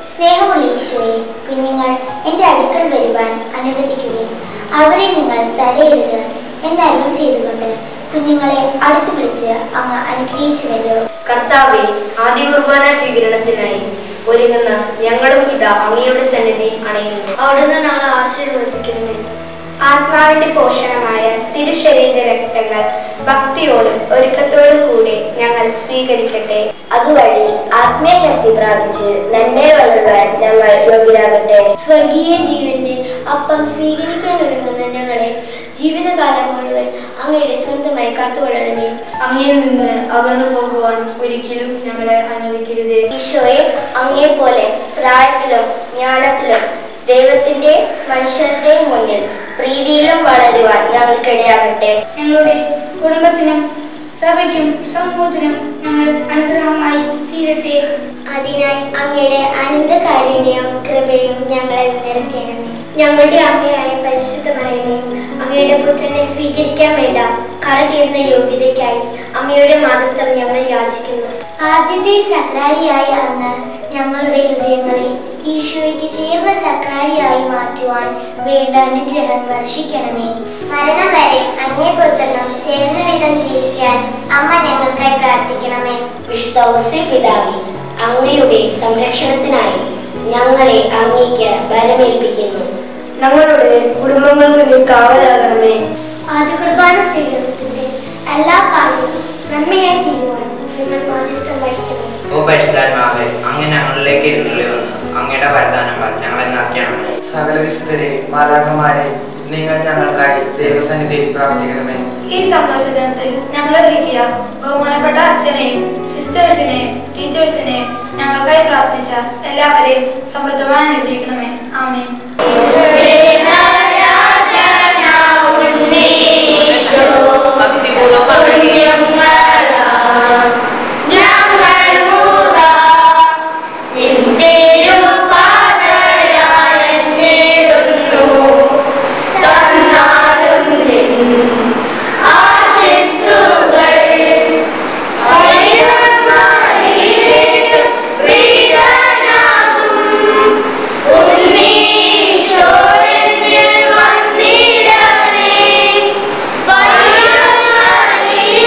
സ്നേഹമുള്ള ഈശോയെ കുഞ്ഞുങ്ങൾ എൻ്റെ അടുക്കൽ വരുവാൻ അനുവദിക്കുകയും അവരെ നിങ്ങൾ തടയരുത് എന്ന് അരുൾ ചെയ്തുകൊണ്ട് കുഞ്ഞുങ്ങളെ അടുത്ത് വിളിച്ച് അങ്ങ് അനുഗ്രഹിച്ചുവല്ലോ കർത്താവെ ആദ്യ കുർബാന സ്വീകരണത്തിനായി ഒരുങ്ങുന്ന ഞങ്ങളും ഇതാ അങ്ങയുടെ സന്നിധി അണയുന്നു അവിടുന്ന് ഞങ്ങൾ ആശീർവദിക്കുന്നു ആത്മാവിന്റെ പോഷണമായ തിരുശരീര രക്തങ്ങൾ ഭക്തിയോടും ഒരുക്കത്തോടും കൂടി ഞങ്ങൾ സ്വീകരിക്കട്ടെ അതുവഴി ആത്മീയശക്തി പ്രാപിച്ച് നന്മയിൽ വളരുവാൻ ഞങ്ങൾ യോഗ്യരാകട്ടെ സ്വർഗീയ ജീവന്റെ അപ്പം സ്വീകരിക്കാൻ ഒരുങ്ങുന്ന ഞങ്ങളെ ജീവിതകാലം മുഴുവൻ അങ്ങയുടെ സ്വന്തമായി കാത്തുകൊള്ളണമേ അങ്ങയിൽ നിന്ന് അകന്നു പോകുവാൻ ഒരിക്കലും ഞങ്ങളെ അനുവദിക്കരുതേ ഈശോയെ അങ്ങേ പോലെ പ്രായത്തിലും ജ്ഞാനത്തിലും ദൈവത്തിന്റെ മനുഷ്യരുടെയും മുന്നിൽ പ്രീതിയിലും വളരുവാൻ ഞങ്ങൾക്കിടയാകട്ടെ ഞങ്ങളുടെ കുടുംബത്തിനും സഭയ്ക്കും സമൂഹത്തിനും ഞങ്ങൾ അനുഗ്രഹമായി തീരട്ടെ അതിനായി അങ്ങയുടെ അനന്തകാരുണ്യവും കൃപയും ഞങ്ങളിൽ നിറയ്ക്കണമേ ഞങ്ങളുടെ അമ്മയായ പരിശുദ്ധ മറിയമേ അങ്ങയുടെ പുത്രനെ സ്വീകരിക്കാൻ വേണ്ട കറ തീർന്ന യോഗ്യതയ്ക്കായി അമ്മയുടെ മാതസ്ഥം ഞങ്ങൾ യാചിക്കുന്നു ആദ്യത്തെ സക്രാരിയായ അങ്ങ് ഞങ്ങളുടെ ഹൃദയങ്ങളെ ഈശോയ്ക്ക് ചേർന്ന സക്രാരിയായി മാറ്റുവാൻ വേണ്ട അനുഗ്രഹം വർഷിക്കണമേ മരണം വരെ അങ്ങേ പുത്രനും ചേർന്ന വിധം ജീവിക്കാൻ അമ്മ ഞങ്ങൾക്കായി പ്രാർത്ഥിക്കണമേ വിശുദ്ധ ഔസേ പിതാവി അങ്ങയുടെ സംരക്ഷണത്തിനായി ഞങ്ങളെ അങ്ങേക്ക് ബലമേൽപ്പിക്കുന്നു ഞങ്ങളുടെ കുടുംബങ്ങൾക്ക് നീ കാവലാകണമേ ആദ്യ കുർബാന സ്വീകരണത്തിന്റെ എല്ലാ കാര്യവും നന്മയായി തീരുവാൻ നിങ്ങൾ മാധ്യസ്ഥം വഹിക്കണം ഓ പരിശുദ്ധാത്മാവേ അങ്ങ് ഞങ്ങളിലേക്ക് ഇരുന്നുള്ളി വന്ന് അങ്ങയുടെ വരദാനങ്ങൾ ഞങ്ങളെ നിറയ്ക്കണമേ സകല വിശുദ്ധരെ മാലാകമാരെ നിങ്ങൾ ഞങ്ങൾക്കായി ദൈവസന്നിധിയിൽ പ്രാർത്ഥിക്കണമേ ഈ സന്തോഷ ദിനത്തിൽ ഞങ്ങൾ ഒരുക്കിയ ബഹുമാനപ്പെട്ട അച്ഛനെയും സിസ്റ്റേഴ്സിനെയും ടീച്ചേഴ്സിനെയും ഞങ്ങൾക്കായി പ്രാർത്ഥിച്ച എല്ലാവരെയും സമൃദ്ധമായി അനുഗ്രഹിക്കണമേ ആമേ ഉണ്ണീശോ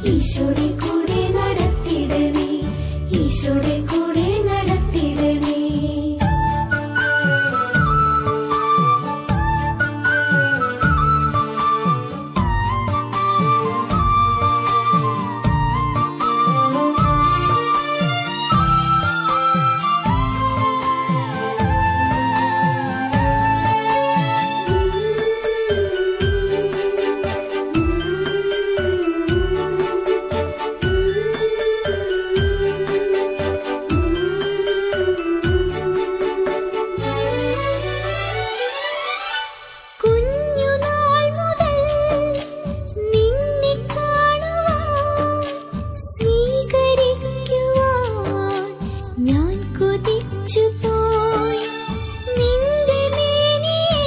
ഈശോടെ കൂടെ നടത്തിടണേ ഈശോടെ കൂടെ നടത്തിടണേ കുഞ്ഞുനാൾ മുതൽ നിന്നെ കാണുവാൻ സ്വീകരിക്കുവാൻ ഞാൻ കൊതിച്ചു പോയി നിന്റെ മേനിയെ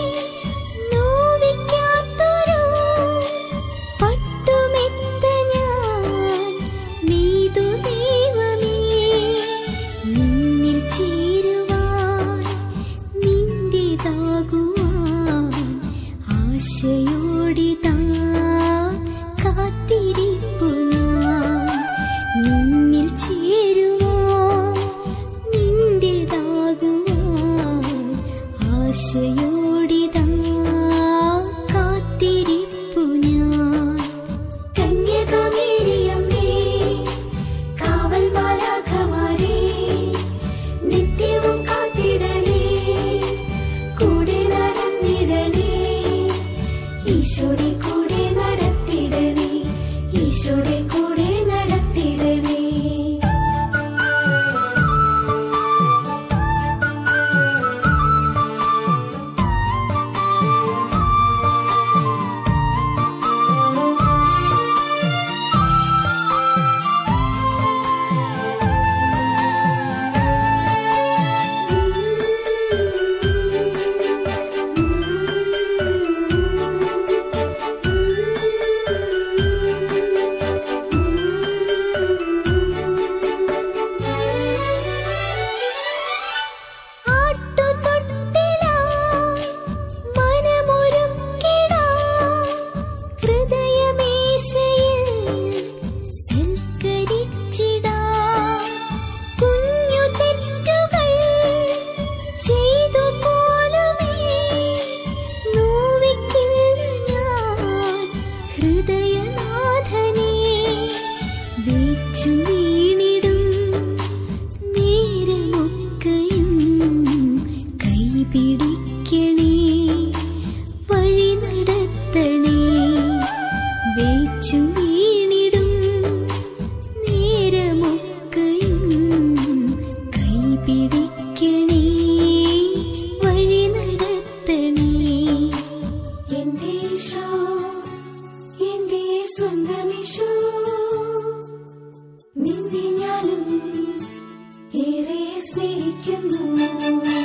നോവിക്കാത്തൊരു പട്ടുമെത്ത ഞാൻ നെയ്തു ദൈവമേ നിന്നിൽ ചേരുവാൻ നിന്റേതാകുവാൻ ആശയോടിതാ കാത്തിരിപ്പു ഞാൻ നിന്നിൽ ചേരുവാൻ നിന്റേതാകുവാൻ ആശയോടിതാ കാത്തിരിപ്പു ഞാൻ കന്യകമേരിയമ്മേ കാവൽ മാലാഖമാരേ നിത്യവും കാത്തിടണേ കൂടെ നടന്നിടണേ ഈശോടെ കൂടെ നടത്തിടണേ ഈശോടെ കൂടെ നടത്തിടണേ ആട്ടുതൊട്ടിലായി മനമൊരുക്കിടാൻ ഹൃദയമേശയിൽ സൽക്കരിച്ചിടാൻ കുഞ്ഞു തെറ്റുകൾ ചെയ്തു പോലുമേ നോവിക്കില്ല ഞാൻ ഹൃദയനാഥനെ വീച്ചു വീണിടും നേരമൊക്കെയും കൈപിടിക്കണേ വഴി നടത്തണേ വേച്ചു വീണിടും നേരമൊക്കെയും കൈപിടിക്കണേ വഴി നടത്തണേ എന്റെ ഈശോ എന്റെ സ്വന്തം ഈശോ നിന്നെ ഞാനും ഏറെ സ്നേഹിക്കുന്നു